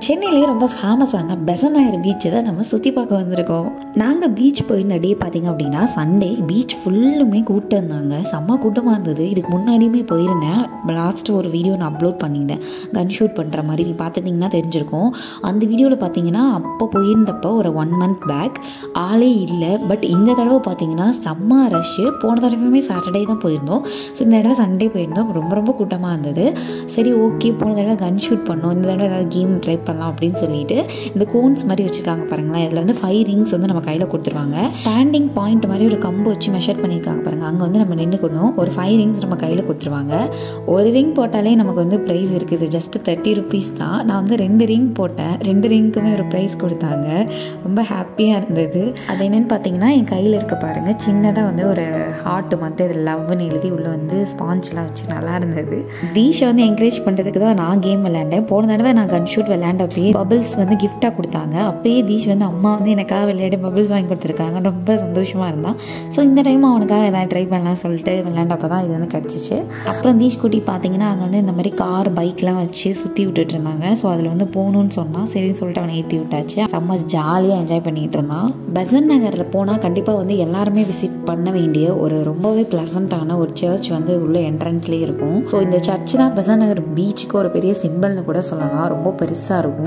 சென்னையிலேயே ரொம்ப ஃபேமஸான பெசனாயர் பீச்சை தான் நம்ம சுற்றி பார்க்க வந்திருக்கோம் நாங்கள் பீச் போயிருந்த டே பார்த்தீங்க அப்படின்னா சண்டே பீச் ஃபுல்லுமே கூட்டம் இருந்தாங்க செம்ம கூட்டமாக இருந்தது இதுக்கு முன்னாடியுமே போயிருந்தேன் லாஸ்ட் ஒரு வீடியோ நான் அப்லோட் பண்ணியிருந்தேன் கன் ஷூட் பண்ணுற மாதிரி நீ பார்த்துட்டிங்கன்னா தெரிஞ்சிருக்கும் அந்த வீடியோவில் பார்த்தீங்கன்னா அப்போ போயிருந்தப்போ ஒரு ஒன் மந்த் பேக் ஆளே இல்லை பட் இந்த தடவை பார்த்தீங்கன்னா செம்ம ரஷ்ஷு போன தடவையுமே சாட்டர்டே தான் போயிருந்தோம் ஸோ இந்த தடவை சண்டே போயிருந்தோம் ரொம்ப ரொம்ப கூட்டமாக இருந்தது சரி ஓகே போன தடவை கன் ஷூட் பண்ணோம் இந்த தடவை ஏதாவது கேம் ட்ரை பண்ணலாம் அப்படின்னு சொல்லிட்டு இந்த கோன்ஸ் மாதிரி வச்சுருக்காங்க பாருங்களேன் இதில் வந்து ஃபைவ் ரிங்ஸ் வந்து நம்ம கையில் கொடுத்துருவாங்க ஸ்டாண்டிங் பாயிண்ட் மாதிரி ஒரு கம்பு வச்சு மெஷர் பண்ணியிருக்காங்க பாருங்கள் அங்கே வந்து நம்ம நின்றுக்கணும் ஒரு ஃபைவ் ரிங்ஸ் நம்ம கையில் கொடுத்துருவாங்க ஒரு ரிங் போட்டாலே நமக்கு வந்து ப்ரைஸ் இருக்குது ஜஸ்ட் தேர்ட்டி ருபீஸ் தான் நான் வந்து ரெண்டு ரிங் போட்டேன் ரெண்டு ரிங்க்குமே ஒரு ப்ரைஸ் கொடுத்தாங்க ரொம்ப ஹாப்பியாக இருந்தது அது என்னென்னு பார்த்தீங்கன்னா என் கையில் இருக்க பாருங்கள் சின்னதாக வந்து ஒரு ஹார்ட் மட்டும் இதில் லவ்னு எழுதி உள்ளே வந்து ஸ்பான்ச்லாம் வச்சு நல்லா இருந்தது தீஷை வந்து என்கரேஜ் பண்ணுறதுக்கு தான் நான் கேம் விளையாண்டேன் போன தடவை நான் கன் ஷூட் விளையாண்டப்பயே பபிள்ஸ் வந்து கிஃப்டாக கொடுத்தாங்க அப்பயே தீஷ் வந்து அம்மா வந்து எனக்காக விளையாடி பபிள்ஸ் வாங்கி கொடுத்துருக்காங்க ரொம்ப சந்தோஷமாக இருந்தான் ஸோ இந்த டைம் அவனுக்காக எதாவது ட்ரை பண்ணலாம் சொல்லிட்டு விளையாண்டப்போ தான் இது வந்து கிடச்சிச்சு அப்புறம் தீஷ் குட்டி பார்த்தீங்கன்னா அங்கே வந்து இந்த மாதிரி கார் பைக்லாம் வச்சு சுற்றி விட்டுட்டு இருந்தாங்க ஸோ அதில் வந்து போகணுன்னு சொன்னால் சரின்னு சொல்லிட்டு அவனை ஏற்றி விட்டாச்சு செம்ம ஜாலியாக என்ஜாய் பண்ணிகிட்டு இருந்தான் பெசன் நகரில் போனால் கண்டிப்பாக வந்து எல்லாருமே விசிட் பண்ண வேண்டிய ஒரு ரொம்பவே ப்ளசண்ட்டான ஒரு சர்ச் வந்து உள்ள என்ட்ரன்ஸ்லேயே இருக்கும் ஸோ இந்த சர்ச் தான் பெசன் நகர் பீச்சுக்கு ஒரு பெரிய சிம்பிள்னு கூட சொல்லலாம் ரொம்ப பெருசாக இருக்கும்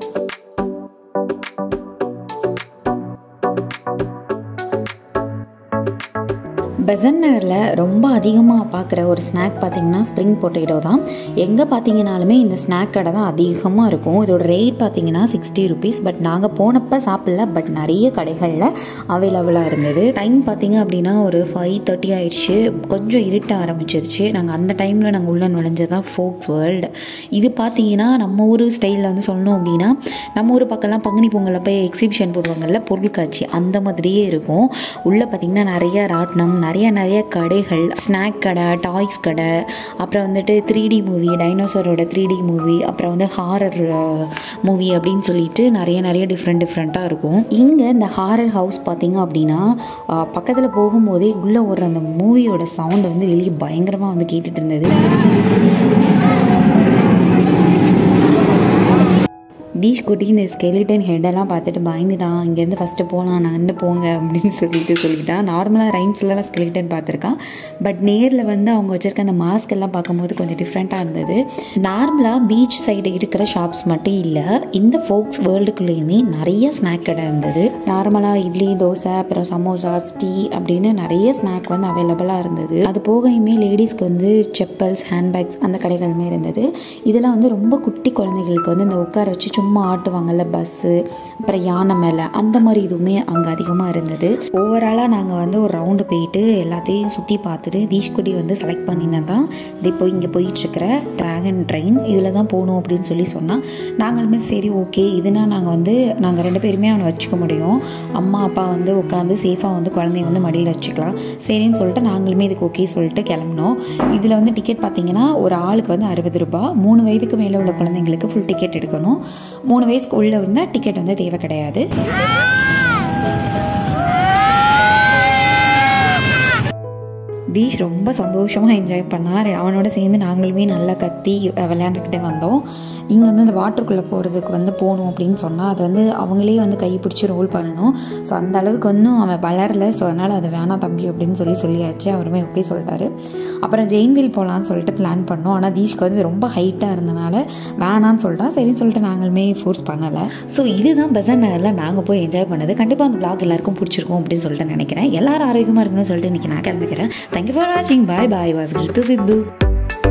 பெசன் நகரில் ரொம்ப அதிகமாக பார்க்குற ஒரு ஸ்நாக் பார்த்தீங்கன்னா ஸ்ப்ரிங் பொட்டேட்டோ தான் எங்கே பார்த்தீங்கனாலுமே இந்த ஸ்நாக் கடை தான் அதிகமாக இருக்கும் இதோட ரேட் பார்த்தீங்கன்னா சிக்ஸ்டி ருபீஸ் பட் நாங்கள் போனப்போ சாப்பிடல பட் நிறைய கடைகளில் அவைலபிளாக இருந்தது டைம் பார்த்தீங்க அப்படின்னா ஒரு ஃபைவ் தேர்ட்டி ஆயிடுச்சு கொஞ்சம் இருட்ட ஆரம்பிச்சிருச்சு நாங்கள் அந்த டைமில் நாங்கள் உள்ள நுழைஞ்சதான் ஃபோக்ஸ் வேர்ல்டு இது பார்த்தீங்கன்னா நம்ம ஊர் ஸ்டைலில் வந்து சொல்லணும் அப்படின்னா நம்ம ஊர் பக்கம்லாம் பங்குனி பொங்கலில் போய் எக்ஸிபிஷன் போடுவாங்கல்ல பொருட்காட்சி அந்த மாதிரியே இருக்கும் உள்ளே பார்த்தீங்கன்னா நிறைய ராட்டினம் நிறைய நிறைய கடைகள் ஸ்நாக் கடை டாய்ஸ் கடை அப்புறம் வந்துட்டு த்ரீ டி மூவி டைனோசரோட த்ரீ டி மூவி அப்புறம் வந்து ஹாரர் மூவி அப்படின்னு சொல்லிட்டு நிறைய நிறைய டிஃப்ரெண்ட் டிஃப்ரெண்ட்டாக இருக்கும் இங்கே இந்த ஹாரர் ஹவுஸ் பார்த்தீங்க அப்படின்னா பக்கத்தில் போகும்போதே உள்ளே ஒரு அந்த மூவியோட சவுண்ட் வந்து வெளியே பயங்கரமாக வந்து கேட்டுட்டு இருந்தது தீஷ் குட்டி இந்த ஸ்கெலிட்டன் ஹெட்டெல்லாம் பார்த்துட்டு பயந்துட்டான் இங்கேருந்து ஃபஸ்ட்டு போகலாம் நான் போங்க அப்படின்னு சொல்லிட்டு சொல்லிட்டான் நார்மலாக ரைம்ஸ்லலாம் ஸ்கெலிட்டன் பார்த்துருக்கான் பட் நேரில் வந்து அவங்க வச்சுருக்க அந்த மாஸ்க் எல்லாம் பார்க்கும்போது கொஞ்சம் டிஃப்ரெண்ட்டாக இருந்தது நார்மலாக பீச் சைடு இருக்கிற ஷாப்ஸ் மட்டும் இல்லை இந்த ஃபோக்ஸ் வேர்ல்டுக்குள்ளேயுமே நிறைய ஸ்நாக் கடை இருந்தது நார்மலாக இட்லி தோசை அப்புறம் சமோசாஸ் டீ அப்படின்னு நிறைய ஸ்நாக் வந்து அவைலபிளாக இருந்தது அது போகையுமே லேடிஸ்க்கு வந்து செப்பல்ஸ் ஹேண்ட்பேக்ஸ் அந்த கடைகளுமே இருந்தது இதெல்லாம் வந்து ரொம்ப குட்டி குழந்தைகளுக்கு வந்து இந்த உட்கார வச்சு சும்மா ஆட்டுவாங்கல்ல பஸ்ஸு அப்புறம் யானை மேலே அந்த மாதிரி இதுவுமே அங்கே அதிகமாக இருந்தது ஓவராலாக நாங்கள் வந்து ஒரு ரவுண்டு போயிட்டு எல்லாத்தையும் சுற்றி பார்த்துட்டு தீஷ்குடி வந்து செலக்ட் பண்ணினது தான் இது இப்போ இங்கே போயிட்டுருக்கிற ட்ராகன் ட்ரெயின் இதில் தான் போகணும் அப்படின்னு சொல்லி சொன்னால் நாங்களுமே சரி ஓகே இதுனா நாங்கள் வந்து நாங்கள் ரெண்டு பேருமே அவனை வச்சுக்க முடியும் அம்மா அப்பா வந்து உட்காந்து சேஃபாக வந்து குழந்தைய வந்து மடியில் வச்சுக்கலாம் சரின்னு சொல்லிட்டு நாங்களுமே இதுக்கு ஓகே சொல்லிட்டு கிளம்பினோம் இதில் வந்து டிக்கெட் பார்த்தீங்கன்னா ஒரு ஆளுக்கு வந்து அறுபது ரூபாய் மூணு வயதுக்கு மேலே உள்ள குழந்தைங்களுக்கு ஃபுல் டிக்கெட் எடுக்கணும் மூணு வயசுக்கு உள்ளே இருந்தால் டிக்கெட் வந்து தேவை கிடையாது தீஷ் ரொம்ப சந்தோஷமாக என்ஜாய் பண்ணார் அவனோட சேர்ந்து நாங்களுமே நல்லா கத்தி விளையாண்டுக்கிட்டே வந்தோம் இங்கே வந்து அந்த வாட்டருக்குள்ளே போகிறதுக்கு வந்து போகணும் அப்படின்னு சொன்னால் அது வந்து அவங்களே வந்து கை பிடிச்சி ரோல் பண்ணணும் ஸோ அந்த அளவுக்கு வந்து அவன் வளரல ஸோ அதனால் அது வேணாம் தம்பி அப்படின்னு சொல்லி சொல்லியாச்சு அவருமே ஓகே சொல்லிட்டாரு அப்புறம் ஜெயின்வில் போகலான்னு சொல்லிட்டு பிளான் பண்ணோம் ஆனால் தீஷ்க்கு வந்து ரொம்ப ஹைட்டாக இருந்தனால வேணான்னு சொல்லிட்டா சரின்னு சொல்லிட்டு நாங்களுமே ஃபோர்ஸ் பண்ணலை ஸோ இதுதான் பெசன் நகரில் நாங்கள் போய் என்ஜாய் பண்ணது கண்டிப்பாக அந்த பிளாக் எல்லாருக்கும் பிடிச்சிருக்கும் அப்படின்னு சொல்லிட்டு நினைக்கிறேன் எல்லாரும் ஆரோக்கியமாக இருக்கணும்னு சொல்லிட்டு இன்றைக்கி நான் கிளம்பிக்கிறேன் தேங்க்யூ ஃபார் வாட்சிங் பாய் பாய் வாஸ் கீத்து சித்து